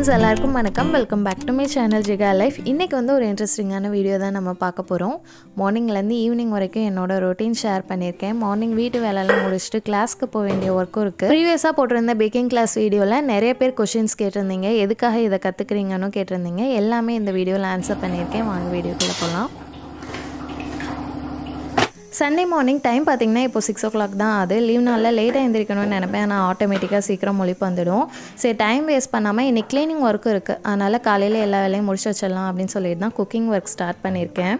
Friends எல்லாருக்கும் வணக்கம் welcome back to my channel Giga Life இன்றைக்கி வந்து ஒரு இன்ட்ரெஸ்டிங்கான வீடியோ தான் நம்ம பார்க்க போகிறோம் மார்னிங்லேருந்து ஈவினிங் வரைக்கும் என்னோட ரொட்டீன் ஷேர் பண்ணியிருக்கேன் மார்னிங் வீட்டு வேலையெல்லாம் முடிச்சுட்டு கிளாஸ்க்கு போக வேண்டிய ஒர்க்கும் இருக்குது ப்ரீவியஸாக போட்டிருந்த பேக்கிங் கிளாஸ் வீடியோவில் நிறைய பேர் கொஷின்ஸ் கேட்டிருந்தீங்க எதுக்காக இதை கற்றுக்குறீங்கன்னு கேட்டிருந்தீங்க எல்லாமே இந்த வீடியோவில் ஆன்சர் பண்ணியிருக்கேன் வாங்க வீடியோக்குள்ளே போகலாம் சண்டே மார்னிங் டைம் பார்த்தீங்கன்னா இப்போ சிக்ஸ் ஓ கிளாக் தான் அது லீவ் நாளில் லேட்டாக எழுந்திரிக்கணும்னு நினைப்பேன் ஆனால் ஆட்டோமேட்டிக்காக சீக்கிரம் மொழிப்பு வந்துடும் சரி டைம் வேஸ்ட் பண்ணாமல் இன்னைக்கு க்ளீனிங் ஒர்க்கும் இருக்குது அதனால் காலையில் எல்லா வேலையும் முடிச்சு வச்சிடலாம் அப்படின்னு சொல்லிட்டு தான் குக்கிங் ஒர்க் ஸ்டார்ட் பண்ணியிருக்கேன்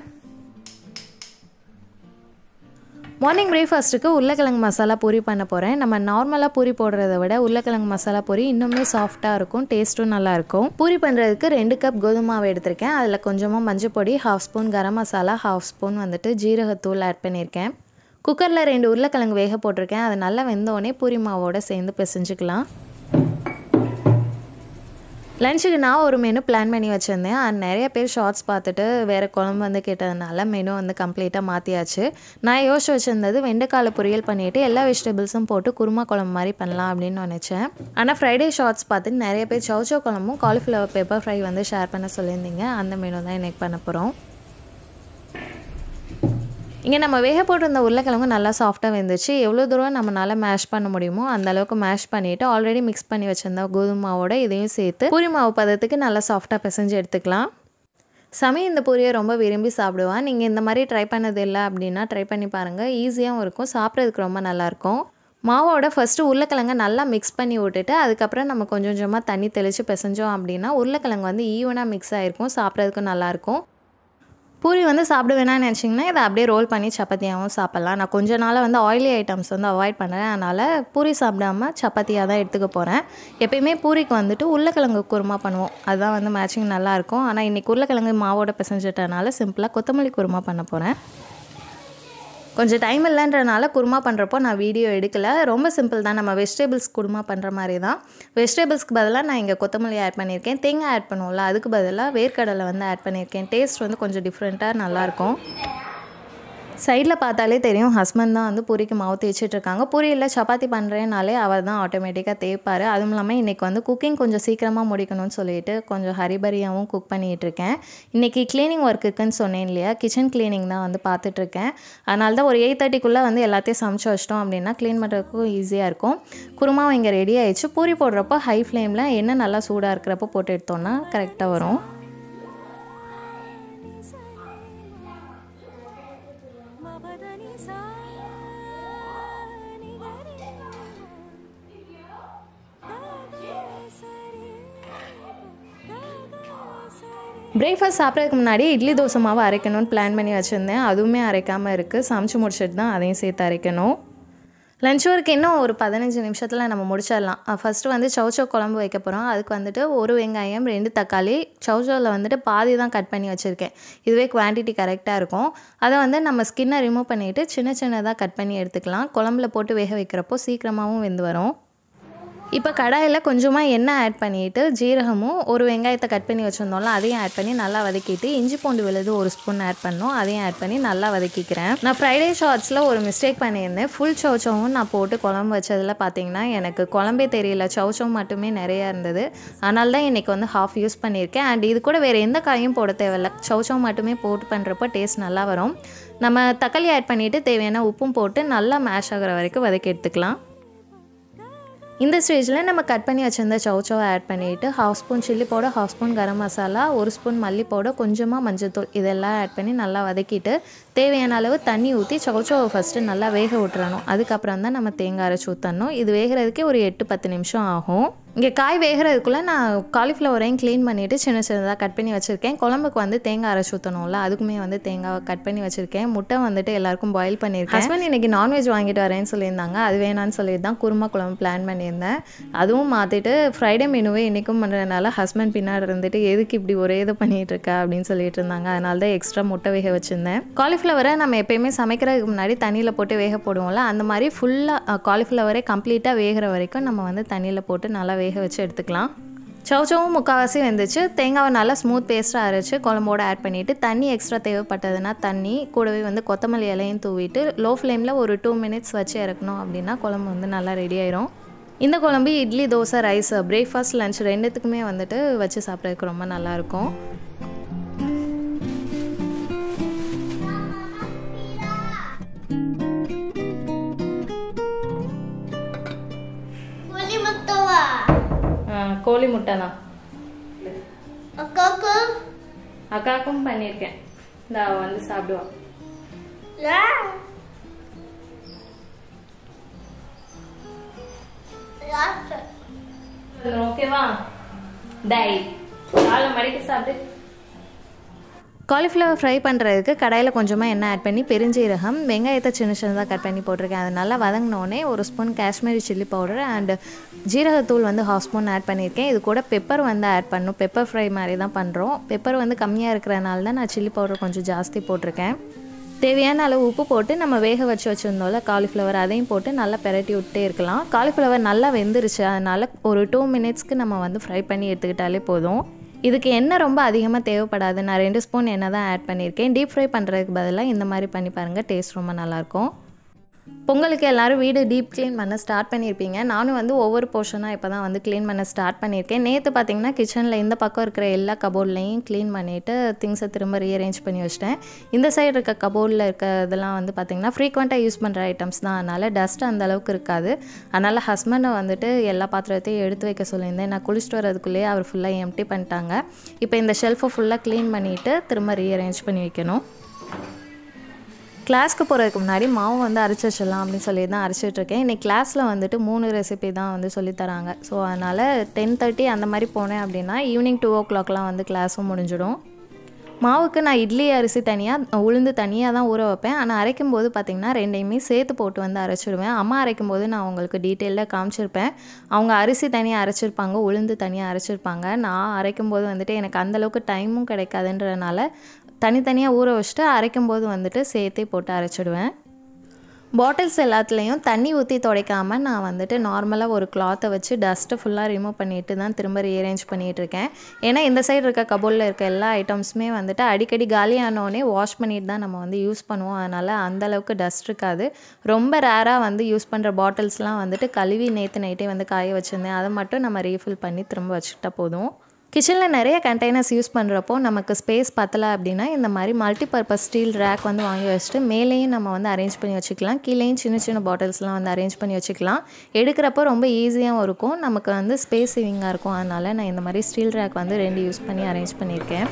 மார்னிங் பிரேக்ஃபாஸ்ட்டுக்கு உருளைக்கிழங்கு மசாலா பூரி பண்ண போகிறேன் நம்ம நார்மலாக பூரி போடுறத விட உருளைக்கிழங்கு மசாலா பூரி இன்னுமே சாஃப்டாக இருக்கும் டேஸ்ட்டும் நல்லாயிருக்கும் பூரி பண்ணுறதுக்கு ரெண்டு கப் கோதுமை மாவு எடுத்திருக்கேன் அதில் கொஞ்சமாக மஞ்சள் பொடி half spoon garam masala half spoon வந்துட்டு ஜீரகத்தூள் ஆட் பண்ணியிருக்கேன் குக்கரில் ரெண்டு உருளைக்கிழங்கு வேக போட்டிருக்கேன் அது நல்லா வெந்தோடனே பூரி மாவோட சேர்ந்து பிசைஞ்சுக்கலாம் லஞ்சுக்கு நான் ஒரு மெனு பிளான் பண்ணி வச்சுருந்தேன் அது நிறைய பேர் ஷார்ட்ஸ் பார்த்துட்டு வேறு குழம்பு வந்து கேட்டதுனால மெனு வந்து கம்ப்ளீட்டாக மாற்றியாச்சு நான் யோசிச்சு வச்சுருந்தது வெண்டைக்கால பொரியல் பண்ணிவிட்டு எல்லா வெஜிடபிள்ஸும் போட்டு குருமா குழம்பு மாதிரி பண்ணலாம் அப்படின்னு நினச்சேன் ஆனால் ஃப்ரைடே ஷார்ட்ஸ் பார்த்து நிறைய பேர் சவுச்சோ குழம்பும் காலிஃப்ளவர் பேப்பர் ஃப்ரை வந்து ஷேர் பண்ண சொல்லியிருந்தீங்க அந்த மெனு தான் இன்றைக்கி பண்ண போகிறோம் இங்கே நம்ம வேக போட்டிருந்த உருளைக்கிழங்கு நல்லா சாஃப்டாக வெந்துச்சு எவ்வளோ தூரம் நம்மளால் மேஷ் பண்ண முடியுமோ அந்த அளவுக்கு மேஷ் பண்ணிவிட்டு ஆல்ரெடி மிக்ஸ் பண்ணி வச்சிருந்த கோதுமை மாவோட இதையும் சேர்த்து பூரி மாவு பதத்துக்கு நல்லா சாஃப்டாக பிசைஞ்சு எடுத்துக்கலாம் சமி இந்த பூரியை ரொம்ப விரும்பி சாப்பிடுவான் நீங்கள் இந்த மாதிரி ட்ரை பண்ணது இல்லை அப்படின்னா ட்ரை பண்ணி பாருங்கள் ஈஸியாகவும் இருக்கும் சாப்பிட்றதுக்கு ரொம்ப நல்லாயிருக்கும் மாவோட ஃபஸ்ட்டு உருளைக்கிழங்கை நல்லா மிக்ஸ் பண்ணி விட்டுட்டு அதுக்கப்புறம் நம்ம கொஞ்சம் கொஞ்சமாக தண்ணி தெளித்து பிசைஞ்சோம் அப்படின்னா உருளைக்கிழங்கு வந்து ஈவனாக மிக்ஸ் ஆகிருக்கும் சாப்பிட்றதுக்கும் நல்லாயிருக்கும் பூரி வந்து சாப்பிட வேணாம்னு நினச்சிங்கன்னா இதை அப்படியே ரோல் பண்ணி சப்பாத்தியாகவும் சாப்பிட்லாம் நான் கொஞ்ச நாளாக வந்து ஆயிலி ஐட்டம்ஸ் வந்து அவாய்ட் பண்ணுறேன் அதனால் பூரி சாப்பிடாம சப்பாத்தியாக தான் எடுத்துக்க போகிறேன் எப்பயுமே பூரிக்கு வந்துட்டு உருளைக்கிழங்கு குருமா பண்ணுவோம் அதுதான் வந்து மேட்சிங் நல்லாயிருக்கும் ஆனால் இன்றைக்கி உருளைக்கிழங்கு மாவோட பிசைஞ்சிட்டனால சிம்பிளாக கொத்தமல்லி குருமா பண்ண போகிறேன் கொஞ்சம் டைம் இல்லைன்றனால குருமா பண்ணுறப்போ நான் வீடியோ எடுக்கலை ரொம்ப சிம்பிள் தான் நம்ம வெஜிடபிள்ஸ் குருமா பண்ணுற மாதிரி தான் வெஜிடபிள்ஸ்க்கு பதிலாக நான் இங்கே கொத்தமல்லி ஆட் பண்ணியிருக்கேன் தேங்காய் ஆட் பண்ணுவோம்ல அதுக்கு பதிலாக வேர்க்கடலை வந்து ஆட் பண்ணியிருக்கேன் டேஸ்ட் வந்து கொஞ்சம் டிஃப்ரெண்ட்டாக நல்லாயிருக்கும் சைடில் பார்த்தாலே தெரியும் ஹஸ்பண்ட் தான் வந்து பூரிக்கு மாவு தேய்ச்சிட்டு இருக்காங்க பூரியில் சப்பாத்தி பண்ணுறேனாலே அவர் தான் ஆட்டோமேட்டிக்காக தேய்ப்பார் அதுவும் இல்லாமல் இன்றைக்கி வந்து குக்கிங் கொஞ்சம் சீக்கிரமாக முடிக்கணும்னு சொல்லிட்டு கொஞ்சம் ஹரிபரியாகவும் குக் பண்ணிகிட்டு இருக்கேன் இன்றைக்கி க்ளீனிங் ஒர்க் இருக்குன்னு சொன்னேன் இல்லையா கிச்சன் க்ளீனிங் தான் வந்து பார்த்துட்ருக்கேன் அதனால தான் ஒரு எயிட் தேர்ட்டிக்குள்ளே வந்து எல்லாத்தையும் சமைச்சு வச்சிட்டோம் அப்படின்னா க்ளீன் பண்ணுறதுக்கும் ஈஸியாக இருக்கும் குருமாவும் இங்கே ரெடி ஆயிடுச்சு பூரி போடுறப்போ ஹை ஃப்ளேமில் எண்ணெய் நல்லா சூடாக இருக்கிறப்போ போட்டு எடுத்தோன்னா கரெக்டாக வரும் பிரேக்ஃபாஸ்ட் சாப்பிட்றதுக்கு முன்னாடி இட்லி தோசை மாவு அரைக்கணும்னு பிளான் பண்ணி வச்சுருந்தேன் அதுவுமே அரைக்காமல் இருக்குது சமைச்சு முடிச்சுட்டு தான் அதையும் சேர்த்து அரைக்கணும் லஞ்ச் ஒர்க் இன்னும் ஒரு பதினஞ்சு நிமிஷத்தில் நம்ம முடிச்சிடலாம் ஃபஸ்ட்டு வந்து சவுச்சோ குழம்பு வைக்க போகிறோம் அதுக்கு வந்துட்டு ஒரு வெங்காயம் ரெண்டு தக்காளி சவுச்சோவில் வந்துட்டு பாதி தான் கட் பண்ணி வச்சுருக்கேன் இதுவே குவான்டிட்டி கரெக்டாக இருக்கும் அதை வந்து நம்ம ஸ்கின்னை ரிமூவ் பண்ணிவிட்டு சின்ன சின்னதாக கட் பண்ணி எடுத்துக்கலாம் குழம்புல போட்டு வேக வைக்கிறப்போ சீக்கிரமாகவும் வெந்து வரும் இப்போ கடாயில் கொஞ்சமாக எண்ணெய் ஆட் பண்ணிவிட்டு ஜீரகமும் ஒரு வெங்காயத்தை கட் பண்ணி வச்சுருந்தோம்ல அதையும் ஆட் பண்ணி நல்லா வதக்கிட்டு இஞ்சி பூண்டு விழுது ஒரு ஸ்பூன் ஆட் பண்ணோம் அதையும் ஆட் பண்ணி நல்லா வதக்கிக்கிறேன் நான் ஃப்ரைடே ஷார்ட்ஸில் ஒரு மிஸ்டேக் பண்ணியிருந்தேன் ஃபுல் சவுச்சவும் நான் போட்டு குழம்பு வச்சதில் பார்த்தீங்கன்னா எனக்கு குழம்பே தெரியல சவுச்சவ் மட்டுமே நிறையா இருந்தது அதனால தான் இன்றைக்கி வந்து ஹாஃப் யூஸ் பண்ணியிருக்கேன் அண்ட் இது கூட வேறு எந்த காயும் போட தேவையில்ல சவுச்சவ் மட்டுமே போட்டு பண்ணுறப்போ டேஸ்ட் நல்லா வரும் நம்ம தக்காளி ஆட் பண்ணிவிட்டு தேவையான உப்பும் போட்டு நல்லா மேஷ் ஆகிற வரைக்கும் வதக்கி எடுத்துக்கலாம் இந்த ஸ்டேஜில் நம்ம கட் பண்ணி வச்சிருந்த சவுச்சவை ஆட் பண்ணிவிட்டு half spoon chilli powder half spoon garam masala ஒரு ஸ்பூன் மல்லி பவுடர் கொஞ்சமாக மஞ்சள்தூள் இதெல்லாம் ஆட் பண்ணி நல்லா வதக்கிட்டு தேவையான அளவு தண்ணி ஊற்றி சவுச்சவை ஃபஸ்ட்டு நல்லா வேக விட்டுறணும் அதுக்கப்புறம் தான் நம்ம தேங்காய் அரைச்சி ஊற்றணும் இது வேகிறதுக்கே ஒரு எட்டு பத்து நிமிஷம் ஆகும் இங்கே காய் வேகிறதுக்குள்ளே நான் காலிஃப்ளவரையும் க்ளீன் பண்ணிவிட்டு சின்ன சின்னதாக கட் பண்ணி வச்சுருக்கேன் குழம்புக்கு வந்து தேங்காய் அரைச்சி ஊற்றணும்ல அதுக்குமே வந்து தேங்காவை கட் பண்ணி வச்சுருக்கேன் முட்டை வந்துட்டு எல்லாருக்கும் பாயில் பண்ணியிருக்கேன் ஹஸ்பண்ட் இன்றைக்கி நான்வெஜ் வாங்கிட்டு வரேன்னு சொல்லியிருந்தாங்க அது வேணான்னு சொல்லிட்டு தான் குருமா குழம்பு பிளான் பண்ணியிருந்தேன் அதுவும் மாற்றிட்டு ஃப்ரைடே மெனுவே இன்றைக்கும் பண்ணுறதுனால ஹஸ்பண்ட் பின்னாடி இருந்துட்டு எதுக்கு இப்படி ஒரே இது பண்ணிகிட்டு இருக்கா அப்படின்னு சொல்லிட்டு இருந்தாங்க அதனால தான் எக்ஸ்ட்ரா முட்டை வேக வச்சுருந்தேன் காலிஃப்ளவரை நம்ம எப்பயுமே சமைக்கிறதுக்கு முன்னாடி தண்ணியில் போட்டு வேக போடுவோம்ல அந்த மாதிரி ஃபுல்லாக காலிஃப்ளவரே கம்ப்ளீட்டாக வேகிற வரைக்கும் நம்ம வந்து தண்ணியில் போட்டு நல்லா வேக வச்சு எடுத்துக்கலாம் சவுச்சவும் முக்கால்வாசி வெந்துச்சு தேங்காவை நல்லா ஸ்மூத் பேஸ்ட்டாக அரைச்சி குழம்போட ஆட் பண்ணிவிட்டு தண்ணி எக்ஸ்ட்ரா தேவைப்பட்டதுன்னா தண்ணி கூடவே வந்து கொத்தமல்லி இலையும் தூவிட்டு லோ ஃப்ளேமில் ஒரு டூ மினிட்ஸ் வச்சு இறக்கணும் அப்படின்னா குழம்பு வந்து நல்லா ரெடி ஆயிரும் இந்த குழம்பு idli dosa rice breakfast lunch ரெண்டுத்துக்குமே வந்துட்டு வச்சு சாப்பிட்றதுக்கு ரொம்ப நல்லாயிருக்கும் கோழி முட்டவா கோழி முட்டை தான் அக்காக்கு அக்காக்கும் பண்ணியிருக்கேன் இந்த அவ வந்து சாப்பிடுவான் லா லாஸ்ட் ஓகேவா டை நாலு மணிக்கு சாப்பிட்டு காலிஃப்ளவர் ஃப்ரை பண்ணுறதுக்கு கடாயில் கொஞ்சமாக எண்ணெய் ஆட் பண்ணி பெருஞ்சீரகம் வெங்காயத்தை சின்ன சின்னதாக கட் பண்ணி போட்டிருக்கேன் அது நல்லா வதங்கினோடனே ஒரு spoon Kashmiri chilli powder and ஜீரகத்தூள் வந்து ஹாஃப் ஸ்பூன் ஆட் பண்ணியிருக்கேன் இது கூட பெப்பர் வந்து ஆட் பண்ணும் பெப்பர் ஃப்ரை மாதிரி தான் பண்ணுறோம் பெப்பர் வந்து கம்மியாக இருக்கிறனால தான் நான் சில்லி பவுடர் கொஞ்சம் ஜாஸ்தி போட்டிருக்கேன் தேவையான அளவு உப்பு போட்டு நம்ம வேக வச்சு வச்சுருந்தோம்ல காலிஃப்ளவர் அதையும் போட்டு நல்லா பெரட்டி விட்டே இருக்கலாம் காலிஃப்ளவர் நல்லா வெந்துருச்சு அதனால் ஒரு டூ மினிட்ஸ்க்கு நம்ம வந்து ஃப்ரை பண்ணி எடுத்துக்கிட்டாலே போதும் இதுக்கு எண்ணெய் ரொம்ப அதிகமாக தேவைப்படாது நான் ரெண்டு ஸ்பூன் எண்ணெய் தான் ஆட் பண்ணியிருக்கேன் டீப் ஃப்ரை பண்ணுறதுக்கு பதிலாக இந்த மாதிரி பண்ணி பாருங்கள் டேஸ்ட் ரொம்ப நல்லாயிருக்கும் பொங்கலுக்கு எல்லாரும் வீடு டீப் க்ளீன் பண்ண ஸ்டார்ட் பண்ணியிருப்பீங்க நானும் வந்து ஒவ்வொரு போர்ஷனாக இப்போ தான் வந்து க்ளீன் பண்ண ஸ்டார்ட் பண்ணியிருக்கேன் நேற்று பார்த்தீங்கன்னா கிச்சனில் இந்த பக்கம் இருக்கிற எல்லா கபோர்ட்லேயும் க்ளீன் பண்ணிவிட்டு திங்ஸை திரும்ப ரீஅரேஞ்ச் பண்ணி வச்சிட்டேன் இந்த சைடு இருக்க கபோர்டில் இருக்க இதெல்லாம் வந்து பார்த்திங்கன்னா ஃப்ரீக்வெண்ட்டாக யூஸ் பண்ணுற ஐட்டம்ஸ் தான் அதனால் டஸ்ட் அந்த அளவுக்கு இருக்காது அதனால் ஹஸ்பண்டை வந்துட்டு எல்லா பாத்திரத்தையும் எடுத்து வைக்க சொல்லியிருந்தேன் நான் குளிச்சுட்டு வரதுக்குள்ளேயே அவர் ஃபுல்லாக எம்டி பண்ணிட்டாங்க இப்போ இந்த ஷெல்ஃபை ஃபுல்லாக க்ளீன் பண்ணிவிட்டு திரும்ப ரீஅரேஞ்ச் பண்ணி வைக்கணும் கிளாஸ்க்கு போகிறதுக்கு முன்னாடி மாவு வந்து அரைச்சி வச்சிடலாம் அப்படின்னு சொல்லி தான் அரைச்சிட்டு இருக்கேன் இன்னைக்கு கிளாஸில் வந்துட்டு மூணு ரெசிபி தான் வந்து சொல்லித் தராங்க ஸோ அதனால் டென் தேர்ட்டி அந்த மாதிரி போனேன் அப்படின்னா ஈவினிங் டூ ஓ கிளாக்லாம் வந்து கிளாஸும் முடிஞ்சிடும் மாவுக்கு நான் இட்லி அரிசி தனியாக உளுந்து தனியாக தான் ஊற வைப்பேன் ஆனால் அரைக்கும் போது பார்த்திங்கன்னா ரெண்டையுமே சேர்த்து போட்டு வந்து அரைச்சிடுவேன் அம்மா அரைக்கும் போது நான் உங்களுக்கு டீட்டெயிலாக காமிச்சிருப்பேன் அவங்க அரிசி தனியாக அரைச்சிருப்பாங்க உளுந்து தனியாக அரைச்சிருப்பாங்க நான் அரைக்கும் போது வந்துட்டு எனக்கு அந்தளவுக்கு டைமும் கிடைக்காதுன்றனால தனித்தனியாக ஊற வச்சுட்டு அரைக்கும் போது வந்துட்டு சேர்த்தே போட்டு அரைச்சிடுவேன் பாட்டில்ஸ் எல்லாத்துலேயும் தண்ணி ஊற்றி துடைக்காமல் நான் வந்துட்டு நார்மலாக ஒரு கிளாத்தை வச்சு டஸ்ட்டை ஃபுல்லாக ரிமூவ் பண்ணிட்டு தான் திரும்ப ரீஅரேஞ்ச் பண்ணிகிட்டு இருக்கேன் ஏன்னா இந்த சைடு இருக்க கபோர்டில் இருக்க எல்லா ஐட்டம்ஸுமே வந்துட்டு அடிக்கடி காலியானோடனே வாஷ் பண்ணிட்டு தான் நம்ம வந்து யூஸ் பண்ணுவோம் அதனால் அந்தளவுக்கு டஸ்ட் இருக்காது ரொம்ப ரேராக வந்து யூஸ் பண்ணுற பாட்டில்ஸ்லாம் வந்துட்டு கழுவி நேற்று நைட்டே வந்து காய வச்சுருந்தேன் அதை மட்டும் நம்ம ரீஃபில் பண்ணி திரும்ப வச்சுக்கிட்டா போதும் கிச்சனில் நிறைய கண்டெய்னர்ஸ் யூஸ் பண்ணுறப்போ நமக்கு ஸ்பேஸ் பத்தலை அப்படின்னா இந்த மாதிரி மல்டி பர்பஸ் ஸ்டீல் ரேக் வந்து வாங்கி வச்சுட்டு மேலேயும் நம்ம வந்து அரேஞ்ச் பண்ணி வச்சுக்கலாம் கீழேயும் சின்ன சின்ன பாட்டில்ஸ்லாம் வந்து அரேஞ்ச் பண்ணி வச்சுக்கலாம் எடுக்கிறப்போ ரொம்ப ஈஸியாகவும் இருக்கும் நமக்கு வந்து ஸ்பேஸ் சேவிங்காக இருக்கும் அதனால் நான் இந்த மாதிரி ஸ்டீல் ரேக் வந்து ரெண்டு யூஸ் பண்ணி அரேஞ்ச் பண்ணியிருக்கேன்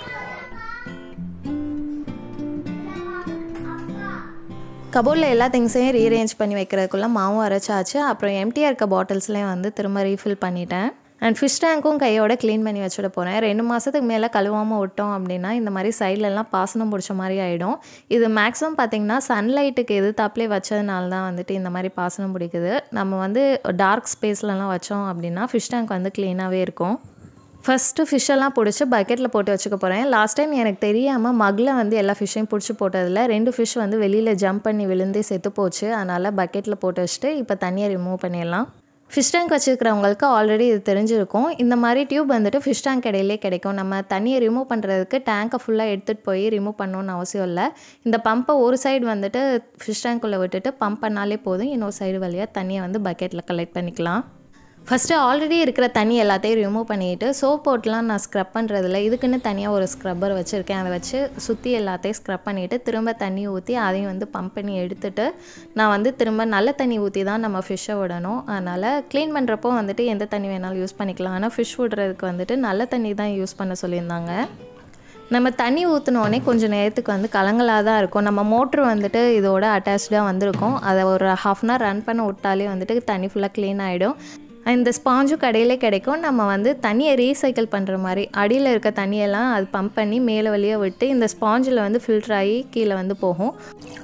கபோர்டில் எல்லா திங்ஸையும் ரீஅரேஞ்ச் பண்ணி வைக்கிறதுக்குள்ளே மாவும் அரைச்சாச்சு அப்புறம் எம்டியாக இருக்க பாட்டில்ஸ்லேயும் வந்து திரும்ப ரீஃபில் பண்ணிட்டேன் அண்ட் ஃபிஷ் டேங்க்கும் கையோட க்ளீன் பண்ணி வச்சுட போகிறேன் ரெண்டு மாதத்துக்கு மேலே கழுவாமல் விட்டோம் அப்படின்னா இந்த மாதிரி சைட்லலாம் பாசனம் பிடிச்ச மாதிரி ஆகிடும் இது மேக்ஸிமம் பார்த்திங்கன்னா சன்லைட்டுக்கு எதிர்த்தாப்புலே வச்சதுனால தான் வந்துட்டு இந்த மாதிரி பாசனம் பிடிக்குது நம்ம வந்து டார்க் ஸ்பேஸ்லலாம் வச்சோம் அப்படின்னா ஃபிஷ் டேங்க் வந்து க்ளீனாகவே இருக்கும் ஃபஸ்ட்டு ஃபிஷ்ஷெல்லாம் பிடிச்சி பக்கெட்டில் போட்டு வச்சுக்க போகிறேன் லாஸ்ட் டைம் எனக்கு தெரியாமல் மகில் வந்து எல்லா ஃபிஷ்ஷையும் பிடிச்சி போட்டதில் ரெண்டு ஃபிஷ் வந்து வெளியில் ஜம்ப் பண்ணி விழுந்தே செத்து போச்சு அதனால் பக்கெட்டில் போட்டு வச்சுட்டு இப்போ தண்ணியை ரிமூவ் பண்ணிடலாம் ஃபிஷ் டேங்க் வச்சுருக்கிறவங்களுக்கு ஆல்ரெடி இது தெரிஞ்சிருக்கும் இந்த மாதிரி டியூப் வந்துட்டு ஃபிஷ் டேங்க் இடையிலே கிடைக்கும் நம்ம தண்ணியை ரிமூவ் பண்ணுறதுக்கு டேங்கை ஃபுல்லாக எடுத்துகிட்டு போய் ரிமூவ் பண்ணணும்னு அவசியம் இல்லை இந்த பம்பை ஒரு சைடு வந்துட்டு ஃபிஷ் டேங்க்குள்ளே விட்டுட்டு பம்ப் பண்ணாலே போதும் இன்னொரு சைடு வழியாக தண்ணியை வந்து பக்கெட்டில் கலெக்ட் பண்ணிக்கலாம் ஃபஸ்ட்டு ஆல்ரெடி இருக்கிற தண்ணி எல்லாத்தையும் ரிமூவ் பண்ணிவிட்டு சோப் போட்டுலாம் நான் ஸ்க்ரப் பண்ணுறதில்ல இதுக்குன்னு தனியாக ஒரு ஸ்க்ரப்பர் வச்சுருக்கேன் அதை வச்சு சுற்றி எல்லாத்தையும் ஸ்க்ரப் பண்ணிவிட்டு திரும்ப தண்ணி ஊற்றி அதையும் வந்து பம்ப் பண்ணி எடுத்துட்டு நான் வந்து திரும்ப நல்ல தண்ணி ஊற்றி தான் நம்ம ஃபிஷ்ஷை விடணும் அதனால் க்ளீன் பண்ணுறப்போ வந்துட்டு எந்த தண்ணி வேணாலும் யூஸ் பண்ணிக்கலாம் ஆனால் ஃபிஷ் விடுறதுக்கு வந்துட்டு நல்ல தண்ணி தான் யூஸ் பண்ண சொல்லியிருந்தாங்க நம்ம தண்ணி ஊற்றினோடனே கொஞ்சம் நேரத்துக்கு வந்து கலங்கலாக தான் இருக்கும் நம்ம மோட்ரு வந்துட்டு இதோட அட்டாச்சாக வந்திருக்கும் அதை ஒரு ஹாஃப் அன் ஹவர் ரன் பண்ண விட்டாலே வந்துட்டு தண்ணி ஃபுல்லாக க்ளீன் ஆகிடும் இந்த ஸ்பாஞ்சும் கடையிலே கிடைக்கும் நம்ம வந்து தண்ணியை ரீசைக்கிள் பண்ணுற மாதிரி அடியில் இருக்க தண்ணியெல்லாம் அது பம்ப் பண்ணி மேலே வழியாக விட்டு இந்த ஸ்பாஞ்சில் வந்து ஃபில்டர் ஆகி கீழே வந்து போகும்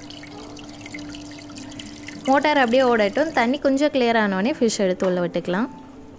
மோட்டார் அப்படியே ஓடட்டும் தண்ணி கொஞ்சம் கிளியர் ஆனோடனே ஃபிஷ் எடுத்து உள்ள விட்டுக்கலாம்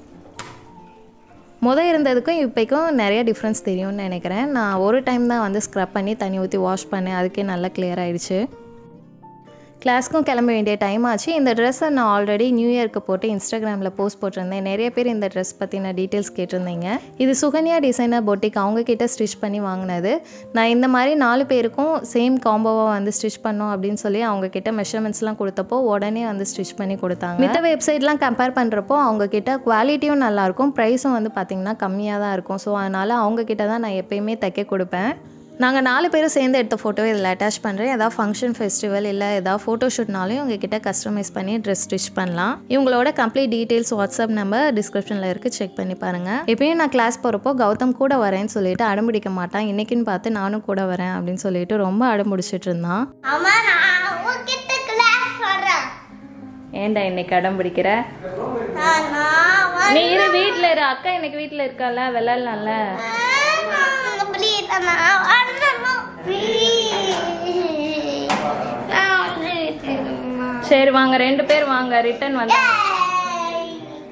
முத இருந்ததுக்கும் இப்போக்கும் நிறைய டிஃப்ரென்ஸ் தெரியும்னு நினைக்கிறேன் நான் ஒரு டைம் தான் வந்து ஸ்க்ரப் பண்ணி தண்ணி ஊற்றி வாஷ் பண்ணேன் அதுக்கே நல்லா கிளியர் ஆயிடுச்சு கிளாஸ்க்கும் கிளம்ப வேண்டிய டைம் ஆச்சு இந்த ட்ரெஸ்ஸை நான் ஆல்ரெடி நியூ இயர்க்கு போட்டு இன்ஸ்டாகிராமில் போஸ்ட் போட்டிருந்தேன் நிறைய பேர் இந்த ட்ரெஸ் பற்றின டீட்டெயில்ஸ் கேட்டிருந்தீங்க இது சுகன்யா டிசைனர் பொட்டிக் அவங்க கிட்ட ஸ்டிச் பண்ணி வாங்கினது நான் இந்த மாதிரி நாலு பேருக்கும் சேம் காம்போவாக வந்து ஸ்டிச் பண்ணோம் அப்படின்னு சொல்லி அவங்க கிட்ட மெஷர்மெண்ட்ஸ்லாம் கொடுத்தப்போ உடனே வந்து ஸ்டிச் பண்ணி கொடுத்தாங்க மித்த வெப்சைட்லாம் கம்பேர் பண்ணுறப்போ அவங்க கிட்ட குவாலிட்டியும் நல்லாயிருக்கும் ப்ரைஸும் வந்து பார்த்திங்கன்னா கம்மியாக தான் இருக்கும் ஸோ அதனால் அவங்க கிட்ட தான் நான் எப்பயுமே தைக்க கொடுப்பேன் நாங்கள் நாலு பேரும் சேர்ந்து எடுத்த ஃபோட்டோவை இதில் அட்டாச் பண்ணுறேன் ஏதாவது ஃபங்க்ஷன் ஃபெஸ்டிவல் இல்லை ஏதாவது ஃபோட்டோ ஷூட்னாலும் உங்ககிட்ட கஸ்டமைஸ் பண்ணி ட்ரெஸ் ஸ்டிச் பண்ணலாம் இவங்களோட கம்ப்ளீட் டீட்டெயில்ஸ் வாட்ஸ்அப் நம்பர் டிஸ்கிரிப்ஷனில் இருக்குது செக் பண்ணி பாருங்கள் எப்பயும் நான் கிளாஸ் போகிறப்போ கௌதம் கூட வரேன்னு சொல்லிட்டு அடம்பிடிக்க மாட்டான் இன்னைக்குன்னு பார்த்து நானும் கூட வரேன் அப்படின்னு சொல்லிட்டு ரொம்ப அடம்பிடிச்சிட்டு இருந்தான் அம்மா நான் உங்ககிட்ட கிளாஸ் வர்றேன் ஏன்டா இன்னைக்கு அடம் பிடிக்கிற நான் நான் வ- நீ இரு வீட்டில் இரு அக்கா இன்னைக்கு வீட்டில் இருக்கால விளாட்லாம்ல நான் please, நான் வரணும். Please. நான் வந்து விட்டுருமா. சரி வாங்க ரெண்டு பேர் வாங்க ரிட்டர்ன் வந்து ஏய்.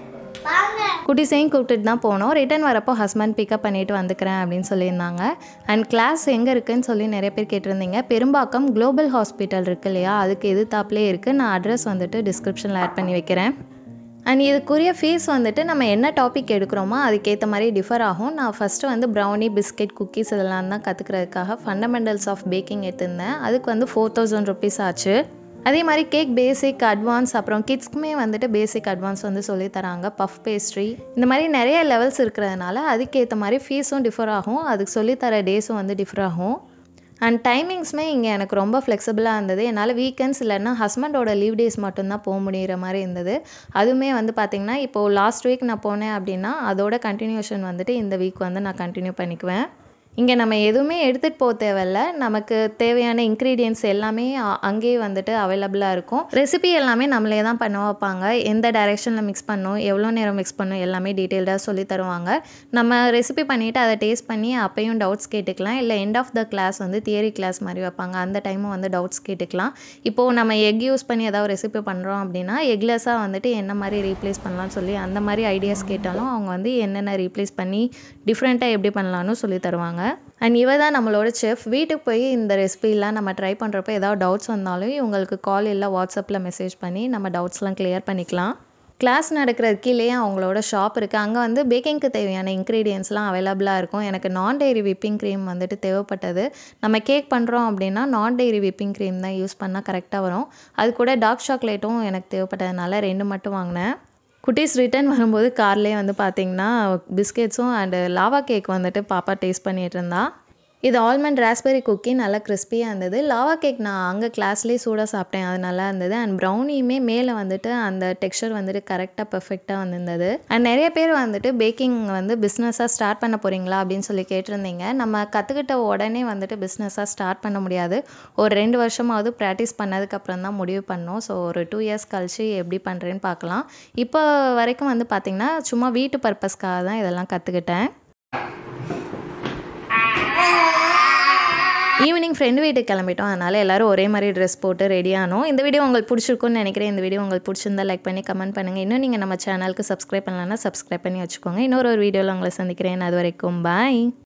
வாங்க குட்டிஸையும் கூப்பிட்டுட்டு தான் போனோம் ரிட்டர்ன் வரப்போ ஹஸ்பண்ட் பிக்கப் பண்ணிட்டு வந்துக்கிறேன் அப்படின்னு சொல்லியிருந்தாங்க அண்ட் கிளாஸ் எங்கே இருக்குன்னு சொல்லி நிறைய பேர் கேட்டிருந்தீங்க பெரும்பாக்கம் குளோபல் ஹாஸ்பிட்டல் இருக்கு இல்லையா அதுக்கு எதிர்த்தாப்புலே இருக்குது நான் அட்ரஸ் வந்துட்டு டிஸ்கிரிப்ஷனில் ஆட் பண்ணி வைக்கிறேன் அண்ட் இதுக்குரிய ஃபீஸ் வந்துட்டு நம்ம என்ன டாபிக் எடுக்கிறோமோ அதுக்கேற்ற மாதிரி டிஃபர் ஆகும் நான் ஃபஸ்ட்டு வந்து ப்ரௌனி பிஸ்கெட் குக்கீஸ் இதெல்லாம் தான் கற்றுக்கிறதுக்காக ஃபண்டமெண்டல்ஸ் ஆஃப் பேக்கிங் எடுத்திருந்தேன் அதுக்கு வந்து ஃபோர் தௌசண்ட் ருபீஸ் ஆச்சு அதே மாதிரி கேக் பேசிக் அட்வான்ஸ் அப்புறம் கிட்ஸ்க்குமே வந்துட்டு பேசிக் அட்வான்ஸ் வந்து சொல்லி தராங்க பஃப் பேஸ்ட்ரி இந்த மாதிரி நிறைய லெவல்ஸ் இருக்கிறதுனால அதுக்கேற்ற மாதிரி ஃபீஸும் டிஃபர் ஆகும் அதுக்கு சொல்லித்தர டேஸும் வந்து டிஃபர் ஆகும் அண்ட் டைமிங்ஸுமே இங்கே எனக்கு ரொம்ப ஃப்ளெக்சிபிளாக இருந்தது என்னால் வீக்கெண்ட்ஸ் இல்லைன்னா ஹஸ்பண்டோட லீவ் டேஸ் மட்டும்தான் போக முடிகிற மாதிரி இருந்தது அதுவுமே வந்து பார்த்திங்கன்னா இப்போது லாஸ்ட் வீக் நான் போனேன் அப்படின்னா அதோட கண்டினியூஷன் வந்துட்டு இந்த வீக் வந்து நான் கண்டினியூ பண்ணிக்குவேன் இங்கே நம்ம எதுவுமே எடுத்துகிட்டு போக தேவையில்ல நமக்கு தேவையான இன்க்ரீடியன்ஸ் எல்லாமே அ- அங்கேயே வந்துட்டு அவைலபிளாக இருக்கும் ரெசிபி எல்லாமே நம்மளே தான் பண்ண வைப்பாங்க எந்த டைரெக்ஷனில் மிக்ஸ் பண்ணணும் எவ்வளோ நேரம் மிக்ஸ் பண்ணணும் எல்லாமே டீட்டெயில்டாக சொல்லி தருவாங்க நம்ம ரெசிபி பண்ணிவிட்டு அதை டேஸ்ட் பண்ணி அப்பையும் டவுட்ஸ் கேட்டுக்கலாம் இல்லை எண்ட் ஆஃப் த கிளாஸ் வந்து தியரி கிளாஸ் மாதிரி வைப்பாங்க அந்த டைமும் வந்து டவுட்ஸ் கேட்டுக்கலாம் இப்போது நம்ம எக் யூஸ் பண்ணி ஏதாவது ரெசிபி பண்ணுறோம் அப்படின்னா எக்லெஸ்ஸாக வந்துட்டு என்ன மாதிரி ரீப்ளேஸ் பண்ணலாம்னு சொல்லி அந்த மாதிரி ஐடியாஸ் கேட்டாலும் அவங்க வந்து என்னென்ன ரீப்ளேஸ் பண்ணி டிஃப்ரெண்ட்டாக எப்படி பண்ணலான்னு சொல்லி தருவாங்க அண்ட் இவ தான் நம்மளோட செஃப் வீட்டுக்கு போய் இந்த ரெசிபிலாம் நம்ம ட்ரை பண்ணுறப்ப ஏதாவது டவுட்ஸ் வந்தாலும் இவங்களுக்கு கால் இல்லை வாட்ஸ்அப்பில் மெசேஜ் பண்ணி நம்ம டவுட்ஸ்லாம் கிளியர் பண்ணிக்கலாம் கிளாஸ் நடக்கிற கீழேயே அவங்களோட ஷாப் இருக்குது அங்கே வந்து பேக்கிங்க்கு தேவையான இன்க்ரீடியன்ஸ்லாம் அவைலபிளாக இருக்கும் எனக்கு நான் டெய்ரி விப்பிங் க்ரீம் வந்துட்டு தேவைப்பட்டது நம்ம கேக் பண்ணுறோம் அப்படின்னா நான் டெய்ரி விப்பிங் க்ரீம் தான் யூஸ் பண்ணால் கரெக்டாக வரும் அது கூட டார்க் சாக்லேட்டும் எனக்கு தேவைப்பட்டதுனால ரெண்டு மட்டும் வாங்கினேன் குட்டீஸ் ரிட்டர்ன் வரும்போது கார்லேயே வந்து பார்த்தீங்கன்னா பிஸ்கெட்ஸும் அண்டு லாவா கேக் வந்துட்டு பாப்பா டேஸ்ட் பண்ணிட்டு இருந்தா இது ஆல்மண்ட் ராஸ்பெரி குக்கி நல்லா கிறிஸ்பியாக இருந்தது லாவா கேக் நான் அங்கே கிளாஸ்லேயே சூடாக சாப்பிட்டேன் அது நல்லா இருந்தது அண்ட் ப்ரௌனியுமே மேலே வந்துட்டு அந்த டெக்ஸ்சர் வந்துட்டு கரெக்டாக பர்ஃபெக்டாக வந்திருந்தது அண்ட் நிறைய பேர் வந்துட்டு பேக்கிங் வந்து பிஸ்னஸாக ஸ்டார்ட் பண்ண போகிறீங்களா அப்படின்னு சொல்லி கேட்டிருந்தீங்க நம்ம கற்றுக்கிட்ட உடனே வந்துட்டு பிஸ்னஸாக ஸ்டார்ட் பண்ண முடியாது ஒரு ரெண்டு வருஷமாவது ப்ராக்டிஸ் பண்ணதுக்கப்புறம் தான் முடிவு பண்ணோம் ஸோ ஒரு டூ இயர்ஸ் கழிச்சு எப்படி பண்ணுறேன்னு பார்க்கலாம் இப்போ வரைக்கும் வந்து பார்த்திங்கன்னா சும்மா வீட்டு பர்பஸ்க்காக தான் இதெல்லாம் கற்றுக்கிட்டேன் ஈவினிங் ஃப்ரெண்டு வீட்டுக்கு கிளம்பிட்டோம் அதனால் எல்லாரும் ஒரே மாதிரி ட்ரெஸ் போட்டு ரெடி ஆனோம் இந்த வீடியோ உங்களுக்கு பிடிச்சிருக்கும்னு நினைக்கிறேன் இந்த வீடியோ உங்களுக்கு பிடிச்சிருந்தா லைக் பண்ணி கமெண்ட் பண்ணுங்கள் இன்னும் நீங்கள் நம்ம சேனலுக்கு சப்ஸ்கிரைப் பண்ணலன்னா சப்ஸ்கிரைப் பண்ணி வச்சுக்கோங்க இன்னொரு ஒரு வீடியோவில் உங்களை சந்திக்கிறேன் அது வரைக்கும் பாய்